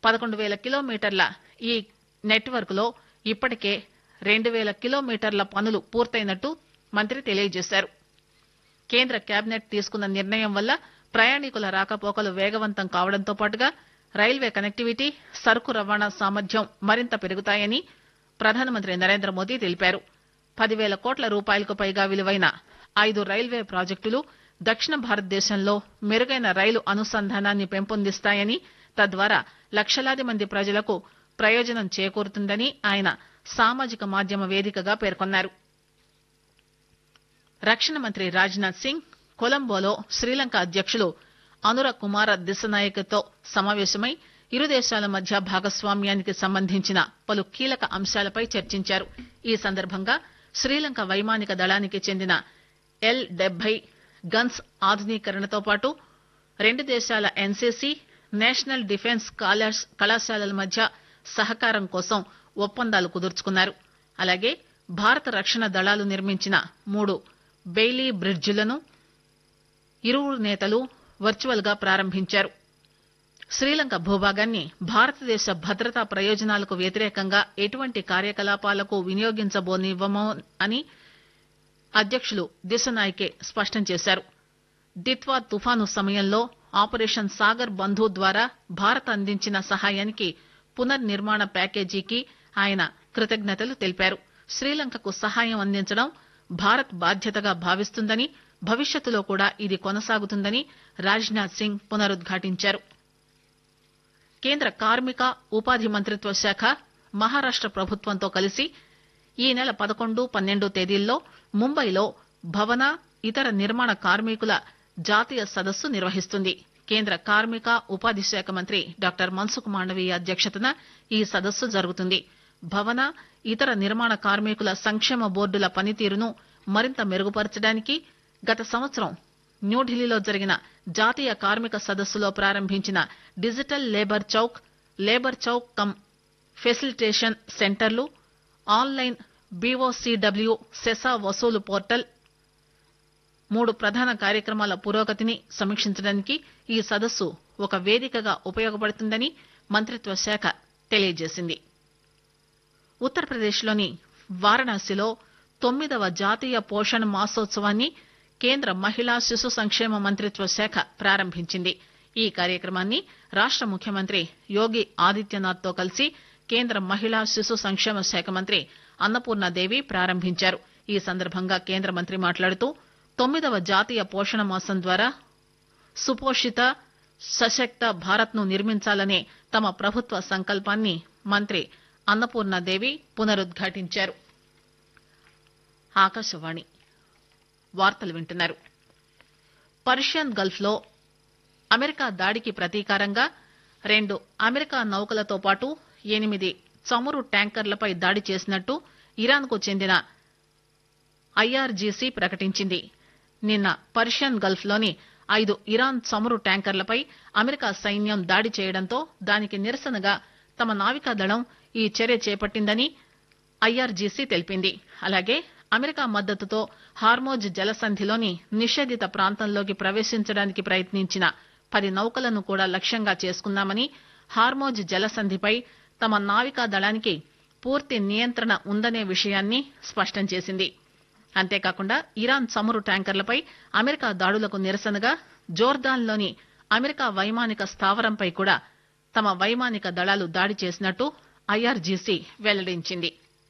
పదకొండు పేల కిలోమీటర్ల ఈ నెట్వర్క్ లో ఇప్పటికే రెండు పేల కిలోమీటర్ల పనులు పూర్తయినట్టు మంత్రి తెలియజేశారు కేంద్ర కేబినెట్ తీసుకున్న నిర్ణయం వల్ల ప్రయాణికుల రాకపోకలు వేగవంతం కావడంతో పాటుగా రైల్వే కనెక్టివిటీ సరుకు రవాణా సామర్థ్యం మరింత పెరుగుతాయని ప్రధానమంత్రి నరేంద్ర మోదీ తెలిపారు పదివేల కోట్ల రూపాయలకు పైగా విలువైన ఐదు రైల్వే ప్రాజెక్టులు దక్షిణ భారతదేశంలో మెరుగైన రైలు అనుసంధానాన్ని పెంపొందిస్తాయని తద్వారా లక్షలాది మంది ప్రజలకు ప్రయోజనం చేకూరుతుందని ఆయన సామాజిక మాధ్యమ వేదికగా పేర్కొన్నారు రక్షణ మంత్రి రాజ్నాథ్ సింగ్ కొలంబోలో శ్రీలంక అధ్యకులు అనుర కుమార దిశనాయకతో సమావేశమై ఇరు దేశాల మధ్య భాగస్వామ్యానికి సంబంధించిన పలు కీలక అంశాలపై చర్చించారు ఈ సందర్భంగా శ్రీలంక వైమానిక దళానికి చెందిన ఎల్ డెబ్బై గన్స్ ఆధునీకరణతో పాటు రెండు దేశాల ఎన్సీసీ నేషనల్ డిఫెన్స్ కళాశాలల మధ్య సహకారం కోసం ఒప్పందాలు కుదుర్చుకున్నారు అలాగే భారత రక్షణ దళాలు నిర్మించిన మూడు బెయిలీ బ్రిడ్జిలను ఇరువురు నేతలు వర్చువల్ గా ప్రారంభించారు శ్రీలంక భూభాగాన్ని భారతదేశ భద్రతా ప్రయోజనాలకు వ్యతిరేకంగా ఎటువంటి కార్యకలాపాలకు వినియోగించబోనివ్వము అని అధ్యకులు దిశనాయకే స్పష్టం చేశారు దిత్వా తుఫాను సమయంలో ఆపరేషన్ సాగర్ బంధు ద్వారా భారత్ అందించిన సహాయానికి పునర్నిర్మాణ ప్యాకేజీకి ఆయన కృతజ్ఞతలు తెలిపారు శ్రీలంకకు సహాయం అందించడం భారత్ బాధ్యతగా భావిస్తుందని భవిష్యత్తులో కూడా ఇది కొనసాగుతుందని రాజ్నాథ్ సింగ్ పునరుద్ఘాటించారు కేంద్ర కార్మిక ఉపాధి మంత్రిత్వ శాఖ మహారాష్ట ప్రభుత్వంతో కలిసి ఈ నెల పదకొండు పన్నెండు తేదీల్లో ముంబైలో భవన ఇతర నిర్మాణ కార్మికుల జాతీయ సదస్సు నిర్వహిస్తుంది కేంద్ర కార్మిక ఉపాధి శాఖ మంత్రి డాక్టర్ మన్సుఖ్ మాండవీయ అధ్యక్షతన ఈ సదస్సు జరుగుతుంది భవన ఇతర నిర్మాణ కార్మికుల సంక్షేమ బోర్డుల పనితీరును మరింత మెరుగుపరచడానికి గత సంవత్సరం న్యూఢిల్లీలో జరిగిన జాతీయ కార్మిక సదస్సులో ప్రారంభించిన digital labour chowk labour chowk cum facilitation సెంటర్లు ఆన్లైన్ బీఓసీడబ్ల్యూ సెసా వసూలు పోర్టల్ మూడు ప్రధాన కార్యక్రమాల పురోగతిని సమీక్షించడానికి ఈ సదస్సు ఒక వేదికగా ఉపయోగపడుతుందని మంత్రిత్వ శాఖ తెలియజేసింది ఉత్తరప్రదేశ్లోని వారణాసిలో తొమ్మిదవ జాతీయ పోషణ్ మాసోత్సవాన్ని కేంద్ర మహిళా శిశు సంక్షేమ మంత్రిత్వ శాఖ ప్రారంభించింది ఈ కార్యక్రమాన్ని రాష్ట ముఖ్యమంత్రి యోగి ఆదిత్యనాథ్ తో కలిసి కేంద్ర మహిళా శిశు సంక్షేమ శాఖ మంత్రి అన్నపూర్ణాదేవి ప్రారంభించారు ఈ సందర్భంగా కేంద్ర మంత్రి మాట్లాడుతూ తొమ్మిదవ జాతీయ పోషణ మాసం ద్వారా సుపోషిత సశక్త భారత్ ను నిర్మించాలనే తమ ప్రభుత్వ సంకల్పాన్ని మంత్రి అన్నపూర్ణాదేవి పునరుద్ఘాటించారు ఆకాశవాణి వార్తలు వింటున్నారు పర్షియన్ గల్ఫ్ లో అమెరికా దాడికి ప్రతీకారంగా రెండు అమెరికా నౌకలతో పాటు ఎనిమిది చమురు ట్యాంకర్లపై దాడి చేసినట్టు ఇరాన్ కు చెందిన ఐఆర్జీసీ ప్రకటించింది నిన్న పర్షియన్ గల్ఫ్ లోని ఐదు ఇరాన్ చమురు ట్యాంకర్లపై అమెరికా సైన్యం దాడి చేయడంతో దానికి నిరసనగా తమ నావికాదళం ఈ చర్య చేపట్టిందని ఐఆర్జీసీ తెలిపింది అలాగే అమెరికా మద్దతుతో హార్మోజ్ జలసంధిలోని నిషేధిత ప్రాంతంలోకి ప్రవేశించడానికి ప్రయత్నించిన పది నౌకలను కూడా లక్ష్యంగా చేసుకున్నామని హార్మోజ్ జలసంధిపై తమ నావికా దళానికి పూర్తి నియంత్రణ ఉందనే విషయాన్ని స్పష్టం చేసింది అంతేకాకుండా ఇరాన్ చమురు ట్యాంకర్లపై అమెరికా దాడులకు నిరసనగా జోర్దాన్లోని అమెరికా వైమానిక స్థావరంపై కూడా తమ వైమానిక దళాలు దాడి చేసినట్టు ఐఆర్జీసీ వెల్లడించింది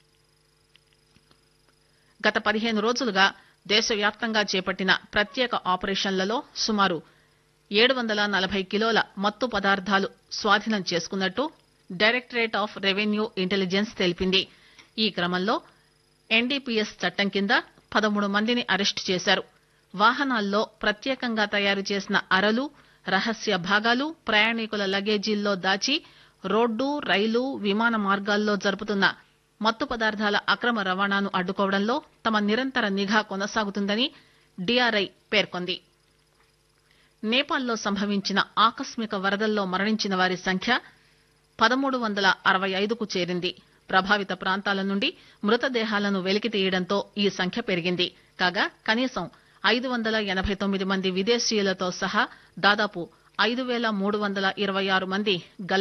గత పదిహేను రోజులుగా దేశవ్యాప్తంగా చేపట్టిన ప్రత్యేక ఆపరేషన్లలో సుమారు ఏడు వందల నలభై కిలోల మత్తు పదార్థాలు స్వాధీనం చేసుకున్నట్టు డైరెక్టరేట్ ఆఫ్ రెవెన్యూ ఇంటెలిజెన్స్ తెలిపింది ఈ క్రమంలో ఎన్డీపీఎస్ చట్టం కింద పదమూడు మందిని అరెస్టు చేశారు వాహనాల్లో ప్రత్యేకంగా తయారు చేసిన అరలు రహస్య భాగాలు ప్రయాణికుల లగేజీల్లో దాచి రోడ్డు రైలు విమాన మార్గాల్లో జరుపుతున్న మత్తు పదార్థాల అక్రమ రవాణాను అడ్డుకోవడంలో తమ నిరంతర నిఘా కొనసాగుతుందని డీఆర్ఐ పేర్కొంది నేపాల్లో సంభవించిన ఆకస్మిక వరదల్లో మరణించిన వారి సంఖ్య పదమూడు వందల అరవై ఐదుకు చేరింది ప్రభావిత ప్రాంతాల నుండి మృతదేహాలను వెలికి తీయడంతో ఈ సంఖ్య పెరిగింది కాగా కనీసం ఐదు వందల ఎనబై తొమ్మిది మంది విదేశీయులతో సహా దాదాపు ఐదు పేల మూడు వందల ఇరవై ఆరు మంది